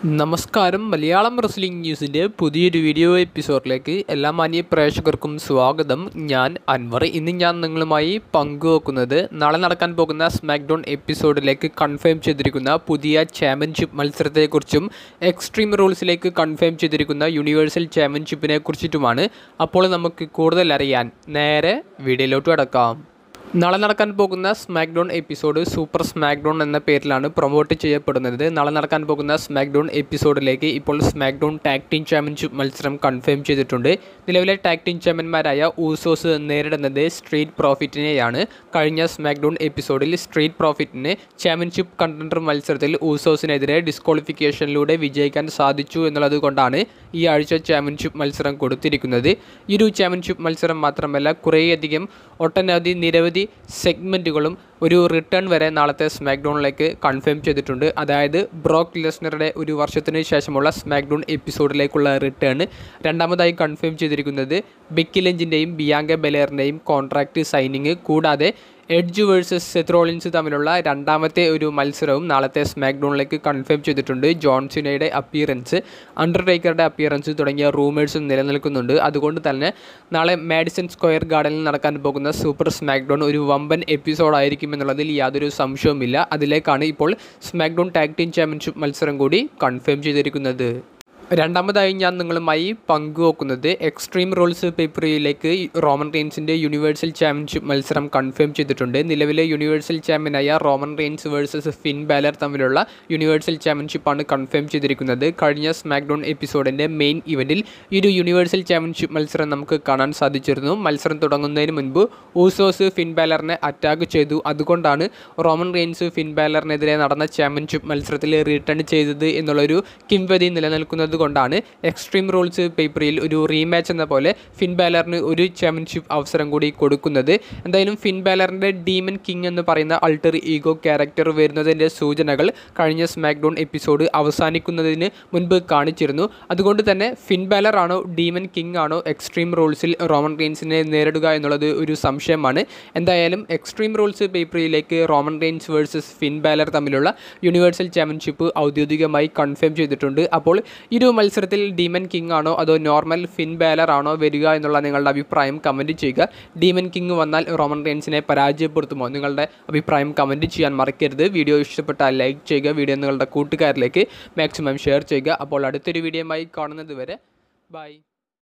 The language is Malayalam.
നമസ്കാരം മലയാളം റെസ്ലിംഗ് ന്യൂസിൻ്റെ പുതിയൊരു വീഡിയോ എപ്പിസോഡിലേക്ക് എല്ലാ മാന്യ പ്രേക്ഷകർക്കും സ്വാഗതം ഞാൻ അൻവർ ഇന്ന് ഞാൻ നിങ്ങളുമായി പങ്കുവെക്കുന്നത് നാളെ നടക്കാൻ പോകുന്ന സ്മാക്ഡൗൺ എപ്പിസോഡിലേക്ക് കൺഫേം ചെയ്തിരിക്കുന്ന പുതിയ ചാമ്പ്യൻഷിപ്പ് മത്സരത്തെക്കുറിച്ചും എക്സ്ട്രീം റൂൾസിലേക്ക് കൺഫേം ചെയ്തിരിക്കുന്ന യൂണിവേഴ്സൽ ചാമ്പ്യൻഷിപ്പിനെ കുറിച്ചിട്ടുമാണ് അപ്പോൾ നമുക്ക് കൂടുതൽ അറിയാൻ നേരെ വീഡിയോയിലോട്ട് കിടക്കാം നാളെ നടക്കാൻ പോകുന്ന സ്മാക്ഡൗൺ എപ്പിസോഡ് സൂപ്പർ സ്മാക്ഡൗൺ എന്ന പേരിലാണ് പ്രൊമോട്ട് ചെയ്യപ്പെടുന്നത് നാളെ നടക്കാൻ പോകുന്ന സ്മാക്ഡൗൺ എപ്പിസോഡിലേക്ക് ഇപ്പോൾ സ്മാക്ഡൗൺ ടാഗ് ടീം ചാമ്പ്യൻഷിപ്പ് മത്സരം കൺഫേം ചെയ്തിട്ടുണ്ട് നിലവിലെ ടാഗ് ടീം ചാമ്പ്യന്മാരായ ഊസോസ് നേരിടുന്നത് സ്ട്രീറ്റ് പ്രോഫിറ്റിനെയാണ് കഴിഞ്ഞ സ്മാക്ഡൗൺ എപ്പിസോഡിൽ സ്ട്രീറ്റ് പ്രോഫിറ്റിന് ചാമ്പ്യൻഷിപ്പ് കണ്ടൻഡർ മത്സരത്തിൽ ഊസോസിനെതിരെ ഡിസ്ക്വാളിഫിക്കേഷനിലൂടെ വിജയിക്കാൻ സാധിച്ചു എന്നുള്ളത് കൊണ്ടാണ് ഈ ആഴ്ച ചാമ്പ്യൻഷിപ്പ് മത്സരം കൊടുത്തിരിക്കുന്നത് ഈ ഒരു ചാമ്പ്യൻഷിപ്പ് മത്സരം മാത്രമല്ല കുറേയധികം ഒട്ടനവധി നിരവധി സെഗ്മെൻറ്റുകളും ഒരു റിട്ടേൺ വരെ നാളത്തെ സ്മാക്ഡൗണിലേക്ക് കൺഫേം ചെയ്തിട്ടുണ്ട് അതായത് ബ്രോക്ക് ലെസ്നറുടെ ഒരു വർഷത്തിന് ശേഷമുള്ള സ്മാക്ഡൗൺ എപ്പിസോഡിലേക്കുള്ള റിട്ടേൺ രണ്ടാമതായി കൺഫേം ചെയ്തിരിക്കുന്നത് ബെക്കി ലഞ്ചിൻ്റെയും ബിയാങ്ക ബെലേറിൻ്റെയും കോൺട്രാക്റ്റ് സൈനിങ് കൂടാതെ എഡ്ജ് വേഴ്സസ് സെത്രോളിൻസ് തമ്മിലുള്ള രണ്ടാമത്തെ ഒരു മത്സരവും നാളത്തെ സ്മാക്ഡൗണിലേക്ക് കൺഫേം ചെയ്തിട്ടുണ്ട് ജോൺസിനയുടെ അപ്പിയറൻസ് അണ്ടർടേക്കറുടെ അപ്പിയറൻസ് തുടങ്ങിയ റൂമേഴ്സും നിലനിൽക്കുന്നുണ്ട് അതുകൊണ്ട് തന്നെ നാളെ മാഡിസൺ സ്ക്വയർ ഗാർഡനിൽ നടക്കാൻ പോകുന്ന സൂപ്പർ സ്മാക്ഡൗൺ ഒരു വമ്പൻ എപ്പിസോഡായിരിക്കും എന്നുള്ളതിൽ യാതൊരു സംശയവുമില്ല അതിലേക്കാണ് ഇപ്പോൾ സ്മാക്ഡൗൺ ടാഗ് ടീം ചാമ്പ്യൻഷിപ്പ് മത്സരം കൂടി കൺഫേം ചെയ്തിരിക്കുന്നത് രണ്ടാമതായി ഞാൻ നിങ്ങളുമായി പങ്കുവെക്കുന്നത് എക്സ്ട്രീം റൂൾസ് പേപ്പറിലേക്ക് റോമൻ റെയിൻസിൻ്റെ യൂണിവേഴ്സൽ ചാമ്പ്യൻഷിപ്പ് മത്സരം കൺഫേം ചെയ്തിട്ടുണ്ട് നിലവിലെ യൂണിവേഴ്സൽ ചാമ്പ്യനായ Roman Reigns versus Finn Balor തമ്മിലുള്ള യൂണിവേഴ്സൽ ചാമ്പ്യൻഷിപ്പാണ് കൺഫേം ചെയ്തിരിക്കുന്നത് കഴിഞ്ഞ സ്മാക്ഡൗൺ എപ്പിസോഡിൻ്റെ മെയിൻ ഇവൻറ്റിൽ ഈ ഒരു യൂണിവേഴ്സൽ ചാമ്പ്യൻഷിപ്പ് മത്സരം നമുക്ക് കാണാൻ സാധിച്ചിരുന്നു മത്സരം തുടങ്ങുന്നതിന് മുൻപ് ഊസോസ് ഫിൻ ബാലറിനെ അറ്റാക്ക് ചെയ്തു അതുകൊണ്ടാണ് റോമൻ റെയിൻസ് ഫിൻ ബാലറിനെതിരെ നടന്ന ചാമ്പ്യൻഷിപ്പ് മത്സരത്തിൽ റിട്ടേൺ ചെയ്തത് എന്നുള്ളൊരു കിംവദി നിലനിൽക്കുന്നത് കൊണ്ടാണ് എക്സ്ട്രീം റൂൾസ് പേപ്പറിൽ ഒരു റീമാച്ച് എന്ന പോലെ ഫിൻ ബാലറിന് ഒരു ചാമ്പ്യൻഷിപ്പ് അവസരം കൂടി കൊടുക്കുന്നത് എന്തായാലും ഫിൻ ബാലറിൻ്റെ ഡീമൻ കിങ് എന്ന് പറയുന്ന അൾട്ടർ ഈഗോ ക്യാരക്ടർ വരുന്നതിൻ്റെ സൂചനകൾ കഴിഞ്ഞ സ്മാക്ഡൗൺ എപ്പിസോഡ് അവസാനിക്കുന്നതിന് മുൻപ് കാണിച്ചിരുന്നു അതുകൊണ്ട് തന്നെ ഫിൻ ബാലർ ആണോ ഡീമൻ കിങ് ആണോ എക്സ്ട്രീം റൂൾസിൽ റോമൻ റെയിൻസിനെ നേരിടുക എന്നുള്ളത് ഒരു സംശയമാണ് എന്തായാലും എക്സ്ട്രീം റൂൾസ് പേപ്പറിലേക്ക് Roman Reigns versus Finn Balor തമ്മിലുള്ള യൂണിവേഴ്സൽ ചാമ്പ്യൻഷിപ്പ് ഔദ്യോഗികമായി കൺഫേം ചെയ്തിട്ടുണ്ട് അപ്പോൾ ഈ ഒരു മത്സരത്തിൽ ഡീമൻ കിങ് ആണോ അതോ നോർമൽ ഫിൻ ബാലർ ആണോ വരിക എന്നുള്ള നിങ്ങളുടെ അഭിപ്രായം കമൻറ്റ് ചെയ്യുക ഡീമൻ കിങ് വന്നാൽ റോമൻ റെയിൻസിനെ പരാജയപ്പെടുത്തുമോ നിങ്ങളുടെ അഭിപ്രായം കമൻറ്റ് ചെയ്യാൻ മറക്കരുത് വീഡിയോ ഇഷ്ടപ്പെട്ടാൽ ലൈക്ക് ചെയ്യുക വീഡിയോ നിങ്ങളുടെ കൂട്ടുകാരിലേക്ക് മാക്സിമം ഷെയർ ചെയ്യുക അപ്പോൾ അടുത്തൊരു വീഡിയോയുമായി കാണുന്നത് വരെ ബൈ